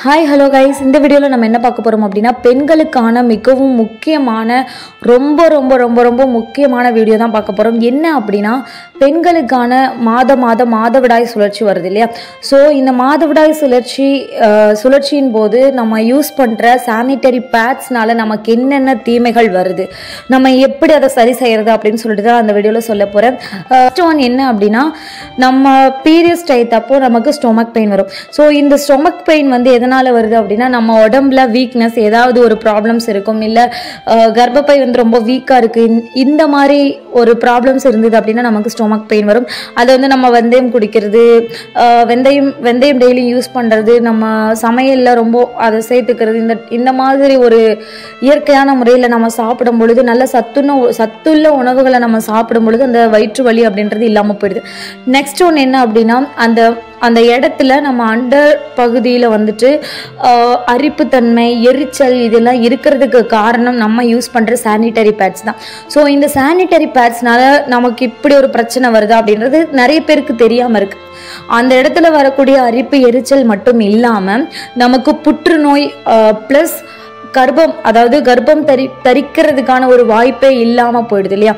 hi hello guys இந்த வீடியோவில் நம்ம என்ன பார்க்க போகிறோம் அப்படின்னா பெண்களுக்கான மிகவும் முக்கியமான ரொம்ப ரொம்ப ரொம்ப ரொம்ப முக்கியமான வீடியோ தான் பார்க்க போகிறோம் என்ன அப்படின்னா பெண்களுக்கான மாத மாத மாதவிடாய் சுழற்சி வருது இல்லையா ஸோ இந்த மாதவிடாய் சுழற்சி அஹ், சுழற்சியின் போது நம்ம யூஸ் பண்ணுற சானிட்டரி பேட்ஸ்னால நமக்கு என்னென்ன தீமைகள் வருது நம்ம எப்படி அதை சரி செய்யறது அப்படின்னு சொல்லிட்டு தான் அந்த வீடியோவில் சொல்ல போகிறேன் ஃபர்ஸ்ட் ஒன் என்ன அப்படின்னா நம்ம பீரியட்ஸ் டைத் அப்போ நமக்கு ஸ்டொமக் பெயின் வரும் ஸோ இந்த ஸ்டொமக் பெயின் வந்து எதனால் வருது அப்படின்னா நம்ம உடம்புல வீக்னஸ் ஏதாவது ஒரு ப்ராப்ளம்ஸ் இருக்கும் இல்லை கர்ப்பப்பை வந்து ரொம்ப வீக்காக இருக்குது இந்த மாதிரி ஒரு ப்ராப்ளம்ஸ் இருந்தது அப்படின்னா நமக்கு ஸ்டொமக் பெயின் வரும் அதை வந்து நம்ம வெந்தயம் குடிக்கிறது அஹ், வெந்தயம் வெந்தயம் டெய்லி யூஸ் பண்ணுறது நம்ம சமையலில் ரொம்ப அதை சேர்த்துக்கிறது இந்த இந்த மாதிரி ஒரு இயற்கையான முறையில் நம்ம சாப்பிடும் பொழுது நல்ல சத்துண சத்துள்ள உணவுகளை நம்ம சாப்பிடும் பொழுது அந்த வயிற்று வலி அப்படின்றது இல்லாமல் போயிடுது நெக்ஸ்ட் ஒன்று என்ன அப்படின்னா அந்த அந்த இடத்துல நம்ம அண்டர் பகுதியில் வந்துட்டு ஆஹ், அரிப்புத்தன்மை எரிச்சல் இதெல்லாம் இருக்கிறதுக்கு காரணம் நம்ம யூஸ் பண்ணுற சானிட்டரி பேட்ஸ் தான் ஸோ இந்த சானிட்டரி பேட்ஸ்னால நமக்கு இப்படி ஒரு பிரச்சனை வருதா அப்படின்றது நிறைய பேருக்கு தெரியாமல் இருக்கு அந்த இடத்துல வரக்கூடிய அரிப்பு எரிச்சல் மட்டும் இல்லாமல் நமக்கு புற்றுநோய் ப்ளஸ் கர்ப்பம் அதாவது கர்ப்பம் தரி தரிக்கிறதுக்கான ஒரு வாய்ப்பே இல்லாமல் போயிடுது இல்லையா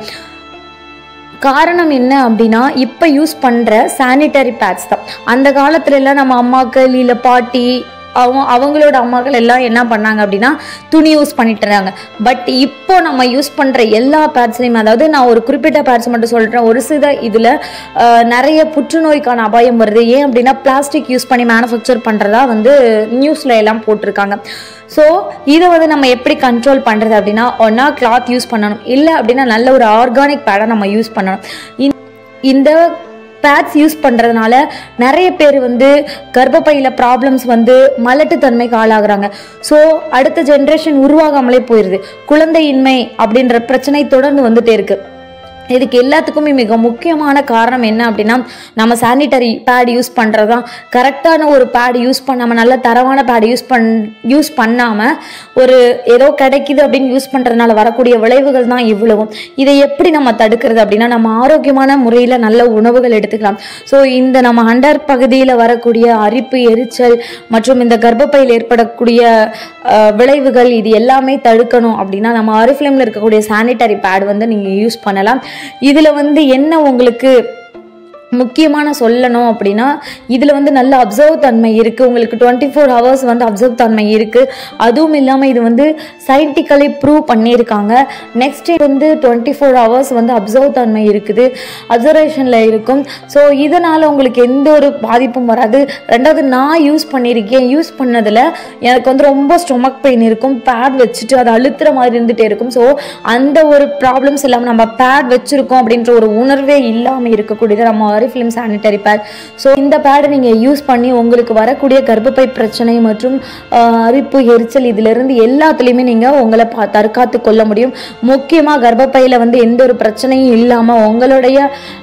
காரணம் என்ன அப்படின்னா இப்போ யூஸ் பண்ணுற சானிட்டரி பேட்ஸ் தான் அந்த காலத்துல எல்லாம் நம்ம அம்மாக்கள் இல்லை பாட்டி அவங்க அவங்களோட அம்மாக்கள் எல்லாம் என்ன பண்ணாங்க அப்படின்னா துணி யூஸ் பண்ணிட்டு இருந்தாங்க பட் இப்போ நம்ம யூஸ் பண்ணுற எல்லா பேட்ஸ்லையுமே அதாவது நான் ஒரு குறிப்பிட்ட பேட்ஸ் மட்டும் சொல்கிறேன் ஒரு சில இதில் நிறைய புற்றுநோய்க்கான அபாயம் வருது ஏன் அப்படின்னா பிளாஸ்டிக் யூஸ் பண்ணி மேனுஃபேக்சர் பண்ணுறதா வந்து நியூஸில் எல்லாம் போட்டிருக்காங்க ஸோ இதை வந்து நம்ம எப்படி கண்ட்ரோல் பண்ணுறது அப்படின்னா ஒன்றா கிளாத் யூஸ் பண்ணணும் இல்லை அப்படின்னா நல்ல ஒரு ஆர்கானிக் பேடை நம்ம யூஸ் பண்ணணும் இந்த- இந்த பேட்ஸ் யூஸ் பண்ணுறதுனால நிறைய பேர் வந்து கர்ப்பப்பையில் ப்ராப்ளம்ஸ் வந்து மலட்டுத்தன்மைக்கு ஆளாகிறாங்க ஸோ அடுத்த ஜென்ரேஷன் உருவாகாமலே போயிடுது குழந்தையின்மை அப்படின்ற பிரச்சனை தொடர்ந்து வந்துட்டே இருக்கு இதுக்கு எல்லாத்துக்குமே மிக முக்கியமான காரணம் என்ன அப்படின்னா நம்ம சானிட்டரி பேட் யூஸ் பண்ணுறது தான் கரெக்டான ஒரு பேட் யூஸ் பண்ணாமல் நல்ல தரமான பேட் யூஸ் பண் யூஸ் பண்ணாமல் ஒரு ஏதோ கிடைக்குது அப்படின்னு யூஸ் பண்ணுறதுனால வரக்கூடிய விளைவுகள் தான் இவ்வளவும் இதை எப்படி நம்ம தடுக்கிறது அப்படின்னா நம்ம ஆரோக்கியமான முறையில் நல்ல உணவுகள் எடுத்துக்கலாம் ஸோ இந்த நம்ம அண்டர் பகுதியில் வரக்கூடிய அரிப்பு எரிச்சல் மற்றும் இந்த கர்ப்பப்பையில் ஏற்படக்கூடிய அஹ், விளைவுகள் இது எல்லாமே தடுக்கணும் அப்படின்னா நம்ம ஆரிஃப்ளேமில் இருக்கக்கூடிய சானிட்டரி பேட் வந்து நீங்கள் யூஸ் பண்ணலாம் இதில் வந்து என்ன உங்களுக்கு முக்கியமான சொல்லணும் அப்படின்னா இதில் வந்து நல்ல அப்சர்வ் தன்மை இருக்குது உங்களுக்கு டுவெண்ட்டி ஃபோர் ஹவர்ஸ் வந்து அப்சர்வ் தன்மை இருக்குது அதுவும் இல்லாமல் இது வந்து சயின்டிக்கலி ப்ரூவ் பண்ணியிருக்காங்க நெக்ஸ்ட் வந்து டுவெண்ட்டி ஃபோர் ஹவர்ஸ் வந்து அப்சர்வ் தன்மை இருக்குது அப்சர்வேஷனில் இருக்கும் ஸோ இதனால் உங்களுக்கு எந்த ஒரு பாதிப்பும் வராது ரெண்டாவது நான் யூஸ் பண்ணியிருக்கேன் யூஸ் பண்ணதில் எனக்கு வந்து ரொம்ப ஸ்டொமக் பெயின் இருக்கும் பேட் வச்சுட்டு அதை அழுத்துற மாதிரி இருந்துகிட்டே இருக்கும் ஸோ அந்த ஒரு ப்ராப்ளம்ஸ் இல்லாமல் நம்ம பேட் வச்சுருக்கோம் அப்படின்ற ஒரு உணர்வே இல்லாமல் இருக்கக்கூடியது நம்ம ஆரிஃபிலிம் சானிட்டரி பேட் ஸோ இந்த பேடை நீங்கள் யூஸ் பண்ணி உங்களுக்கு வரக்கூடிய கர்ப்பப்பை பிரச்சனை மற்றும் ஆஹ், அரிப்பு எரிச்சல் இதிலிருந்து எல்லாத்துலேயுமே நீங்கள் உங்களை பா தற்காத்து கொள்ள முடியும் முக்கியமாக கர்ப்பப்பையில் வந்து எந்த ஒரு பிரச்சனையும் இல்லாமல் உங்களுடைய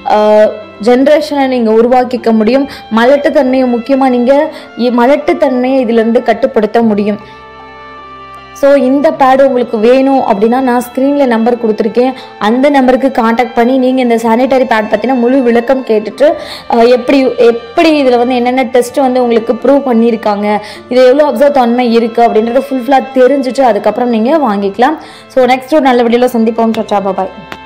ஜென்ரேஷனை நீங்கள் உருவாக்கிக்க முடியும் மலட்டுத்தன்மையை முக்கியமாக நீங்கள் மலட்டுத்தன்மையை இதிலிருந்து கட்டுப்படுத்த முடியும் ஸோ இந்த பேடு உங்களுக்கு வேணும் அப்படின்னா நான் ஸ்க்ரீனில் நம்பர் கொடுத்துருக்கேன் அந்த நம்பருக்கு காண்டாக்ட் பண்ணி நீங்கள் இந்த சானிட்டரி பேட் பற்றின முழு விளக்கம் கேட்டுட்டு அஹ், எப்படி எப்படி இதில் வந்து என்னென்ன டெஸ்ட் வந்து உங்களுக்கு ப்ரூவ் பண்ணியிருக்காங்க இது எவ்வளோ அப்சர்வ் தன்மை இருக்குது அப்படின்றத ஃபுல் ஃபுல்லாக தெரிஞ்சுட்டு அதுக்கப்புறம் நீங்கள் வாங்கிக்கலாம் ஸோ நெக்ஸ்ட் ஒரு நல்ல வீடியோவில் சந்திப்போம் சச்சா பாய்